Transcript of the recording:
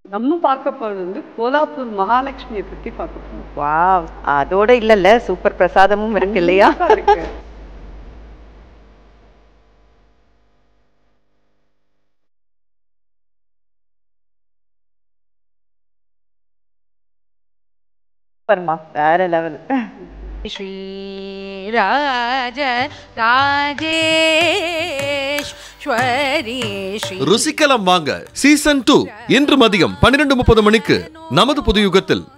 நம்ம பார்க்க போறது வந்து கோலாப்பூர் மகாலட்சுமியை பத்தி பார்க்க போறோம் வாவ் அதோட இல்லல்ல சூப்பர் பிரசாதமும் இருக்கு இல்லையா கண்டிப்பா இருக்கு. சூப்பர்மா வேற லெவல் श्रीराज राजेश्वरी श्री ருசிக்கலாம் வாங்க சீசன் டூ இன்று மதியம் பன்னிரண்டு முப்பது மணிக்கு நமது புது யுகத்தில்